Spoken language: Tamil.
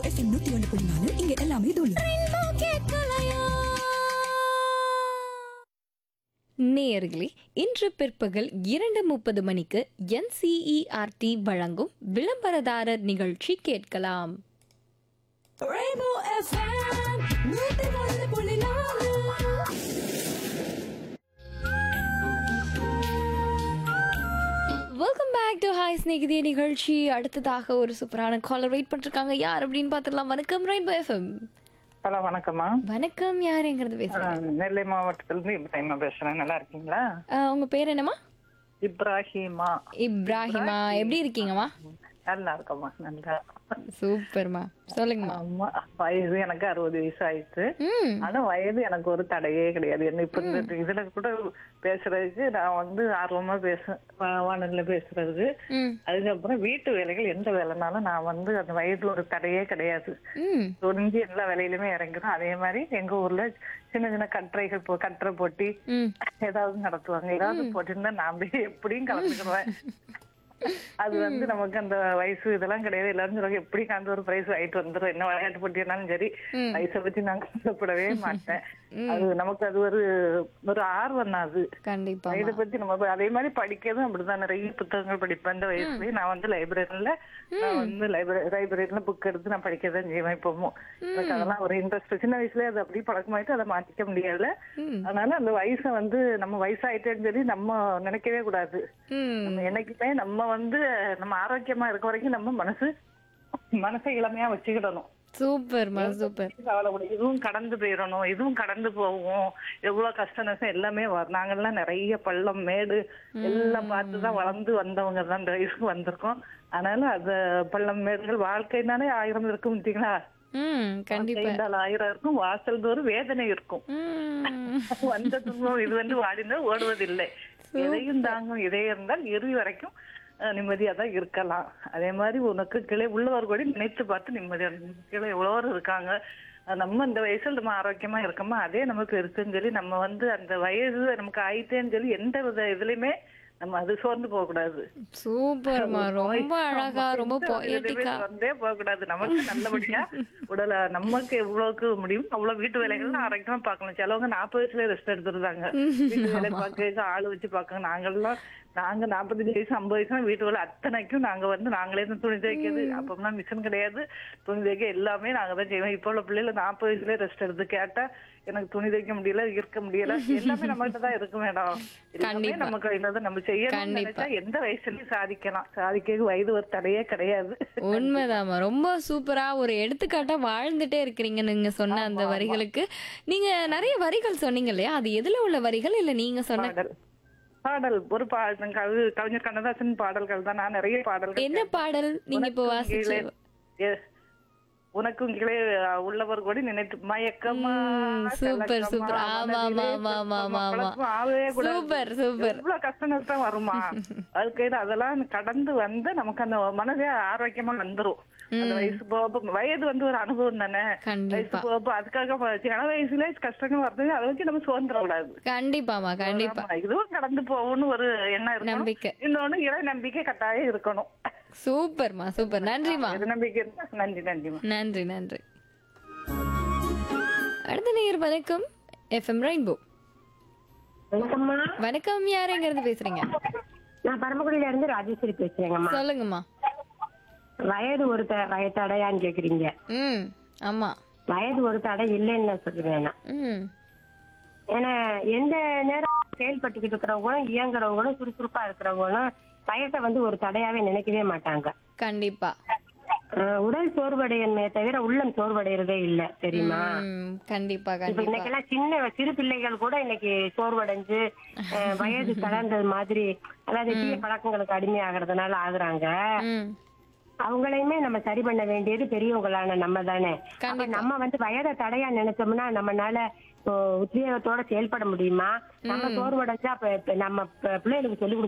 எஃப்எம் நூத்தி ஒன்று புள்ளி நாலு இங்க எல்லாமே தோல்வி நேயர்களே இன்று பிற்பகல் இரண்டு முப்பது மணிக்கு என்சிஇஆர்டி வழங்கும் விளம்பரதாரர் நிகழ்ச்சி கேட்கலாம் வெல்கம் பேக் டு ஹாய் ஸ்நேகிதிய நிகழ்ச்சி அடுத்ததாக ஒரு சூப்பரான காலர் வெயிட் பண்ணிருக்காங்க யார் அப்படின்னு பார்த்துடலாம் வணக்கம் ரெயின்போ எஃப்எம் ஹலோ வணக்கம்மா வணக்கம் யாருங்கிறது பேசுறேன் ஆஹ் நெல்லை மாவட்டத்திலிருந்து இப்ராஹிமா பேசுறேன் நல்லா இருக்கீங்களா உங்க பேர் என்னம்மா இப்ராஹிமா இப்ராஹிமா எப்படி இருக்கீங்கம்மா நல்லா இருக்கம்மா நல்லா சூப்பர்மா சொல்லுங்கம்மா ஆமா வயது எனக்கு அறுபது வயசு ஆயிடுச்சு ம் ஆனா வயது எனக்கு ஒரு தடையே கிடையாது என்ன இப்ப இந்த இதுல கூட பேசுறதுக்கு நான் வந்து ஆர்வமா பேசுவேன் வா- வானொலியில பேசுறதுக்கு ம் அதுக்கப்புறம் வீட்டு வேலைகள் எந்த வேலைனாலும் நான் வந்து அந்த வயது ஒரு தடையே கிடையாது ம் துணிஞ்சு எல்லா வேலையிலுமே இறங்குறோம் அதே மாதிரி எங்க ஊர்ல சின்ன சின்ன கட்டுரைகள் போ கட்டுரை போட்டி ம் ஏதாவது நடத்துவாங்க ஏதாவது போட்டிருந்தா நான் போய் எப்படியும் கலந்துக்குவேன் அது வந்து நமக்கு அந்த வயசு இதெல்லாம் கிடையாது எல்லாரும் சொல்லுவாங்க எப்படி கலந்து ஒரு பிரைஸ் வாங்கிட்டு வந்துடும் என்ன விளையாட்டு போட்டினாலும் சரி ம். வயசை பத்தி நான் கஷ்டப்படவே மாட்டேன் அது நமக்கு அது ஒரு ஒரு ஆர்வம் தான் அது கண்டிப்பா இதை பத்தி நம்ம ப- அதே மாதிரி படிக்கிறதும் அப்படிதான் நிறைய புத்தகங்கள் படிப்பேன் இந்த வயசுலயே நான் வந்து லைப்ரரியில நான் வந்து லைப்ரரி லைப்ரரியில புக் எடுத்து நான் படிக்கதான் செய்வேன் இப்பவும் எனக்கு அதெல்லாம் ஒரு இன்ட்ரெஸ்ட் சின்ன வயசுலயே அது அப்படியே பழக்கமாயிட்டு அதை மாத்திக்க முடியல ம் அதனால அந்த வயசை வந்து நம்ம வயசாயிட்டேன்னு சொல்லி நம்ம நினைக்கவே கூடாது ம் நம்ம என்னைக்குமே நம்ம வந்து நம்ம ஆரோக்கியமா இருக்க வரைக்கும் நம்ம மனசு மனசை இளமையா வச்சுக்கிடணும் சூப்பர்மா சூப்பர் கவலைப்பட இதுவும் கடந்து போயிடணும் இதுவும் கடந்து போகும் எவ்வளவு கஷ்ட நஷ்டம் எல்லாமே வரும் நாங்கெல்லாம் நிறைய பள்ளம் மேடு எல்லாம் பார்த்துதான் வளர்ந்து வந்தவங்க தான் இந்த வயசுக்கு வந்திருக்கோம் அதனால அந்த பள்ளம் மேடுகள் வாழ்க்கைனாலே ஆயிரம் இருக்கும் பார்த்தீங்களா ம் கண்டிப்பா வாழ்க்கையினால் ஆயிரம் இருக்கும் வாசல் தோறும் வேதனை இருக்கும் ம் வந்த துன்பம் இது வந்து வாடினால் ஓடுவதில்லை எதையும் தாங்கும் இதே இருந்தால் இறுதி வரைக்கும் அஹ், நிம்மதியா தான் இருக்கலாம் அதே மாதிரி உனக்கு கிளை உள்ளவர் கூட நினைத்து பார்த்து நிம்மதியா இருக்கணும். கிளை எவ்வளோ இருக்காங்க அஹ், நம்ம இந்த வயசுல நம்ம ஆரோக்கியமா இருக்கோமா அதே நமக்கு இருக்குன்னு சொல்லி நம்ம வந்து அந்த வயசு நமக்கு ஆயிட்டேன்னு சொல்லி எந்த வித இதுலயுமே நம்ம அது சோர்ந்து போக கூடாது சூப்பர்மா ரொம்ப அழகா ரொம்ப பொயட்டிக்கா வந்தே போக கூடாது நமக்கு நல்லபடியா உடல நமக்கு எவ்வளவுக்கு முடியும் அவ்வளவு வீட்டு வேலைகள் ஆரோக்கியமா பார்க்கணும் சிலவங்க நாற்பது வயசுல ரெஸ்ட் எடுத்துருந்தாங்க வீட்டு வேலை பார்க்க ஆளு வச்சு பார்க்க நாங்கெல்லாம் நாங்க நாற்பத்தஞ்சு வயசு ஐம்பது வயசு வீட்டு வேலை அத்தனைக்கும் நாங்க வந்து நாங்களே தான் துணி துவைக்கிறது அப்போம்னா மிஷின் கிடையாது துணி துவைக்க எல்லாமே நாங்க தான் செய்வோம் இப்போ உள்ள பிள்ளைல நாற்பது வயசுல ரெஸ்ட் எடுத்து கேட்டா எனக்கு துணி துவைக்க முடியல இருக்க முடியல எல்லாமே நம்மகிட்ட தான் இருக்கு மேடம் எல்லாமே கண்டிப்பா. நம்ம கையில தான் நம்ம செய்யணும் கண்டிப்பா. நினைச்சா எந்த வயசுலயும் சாதிக்கலாம் சாதிக்க வயது ஒரு தடையே கிடையாது உண்மைதாம்மா ரொம்ப சூப்பரா ஒரு எடுத்துக்காட்டா வாழ்ந்துட்டே இருக்கிறீங்க நீங்க சொன்ன அந்த வரிகளுக்கு நீங்க நிறைய வரிகள் சொன்னீங்க இல்லையா அது எதுல உள்ள வரிகள் இல்ல நீங்க சொன்ன பாடல் பாடல் ஒரு பா கவி- கவிஞர் கண்ணதாசன் பாடல்கள் தான் நான் நிறைய பாடல்கள் என்ன பாடல் நீங்க இப்போ உனக்கும் வாசிச்சு கீழே- எ- உனக்கும் கீழே உள்ளவர் கூட நினைத்து மயக்கமா ம், சூப்பர், கலக்கமா, சூப்பர். ஆமா, மனதிலே ஆமா, ஆமா, ஆமா, ஆமா. குழப்பம் ஆகவே கூடாது. Super, super. எவ்வளவு கஷ்ட நஷ்டம் வருமா அதுக்கு அதெல்லாம் கடந்து வந்து நமக்கு அந்த மனதே ஆரோக்கியமா வந்துரும் அந்த வயசு போக வயது வந்து ஒரு அனுபவம் தானே வயசு கண்டிப்பா போக அதுக்காக ப- சின்ன வயசுல கஷ்டங்கள் வருது அதை வச்சு நம்ம சுதந்திர கூடாது கண்டிப்பாமா கண்டிப்பா ஆமா, இதுவும் கடந்து போகும்னு ஒரு எண்ணம் இருக்கணும் நம்பிக்கை. இன்னொன்னு இறை நம்பிக்கை கட்டாயம் இருக்கணும் சூப்பர்மா சூப்பர் நன்றிமா இறை நம்பிக்கை இருந்தா நன்றி நன்றிமா நன்றி நன்றி அடுத்த நேயர் வணக்கம் எஃப்எம் ரெயின்போ வணக்கம்மா வணக்கம் யாருங்கிறது பேசுறீங்க நான் பரமக்குடியில இருந்து ராஜேஸ்வரி பேசுறேங்கம்மா சொல்லுங்கம்மா வயது ஒரு த- வய தடையான்னு கேக்குறீங்க ம் ஆமா வயது ஒரு தடை இல்லைன்னு நான் சொல்லுவேன் நான். ம் ஏன்னா எந்த நேரம் செயல்பட்டுக்கிட்டு இருக்கிறவங்களும் இயங்குறவங்களும் சுறுசுறுப்பா இருக்கிறவங்களும் வயசை வந்து ஒரு தடையாவே நினைக்கவே மாட்டாங்க கண்டிப்பா அஹ் உடல் சோர்வடையமே தவிர உள்ளம் சோர்வடைறதே இல்ல தெரியுமா ம் கண்டிப்பா இப்ப கண்டிப்பா இன்னைக்கெல்லாம் சின்ன சிறு பிள்ளைகள் கூட இன்னைக்கு சோர்வடைஞ்சு அஹ் வயது கடந்தது மாதிரி அதாவது தீய பழக்கங்களுக்கு அடிமையாகிறதுனால ஆகுறாங்க ம் அவங்களையுமே நம்ம சரி பண்ண வேண்டியது பெரியவங்களான நம்ம தானே அப்ப கண்டிப்பா. நம்ம வந்து வயதை தடையா நினைச்சோம்னா நம்மனால இப்போ உத்வேகத்தோட செயல்பட முடியுமா நம்ம சோர்வடைஞ்சா அப்ப இப்ப நம்ம ப- பிள்ளைகளுக்கு சொல்லி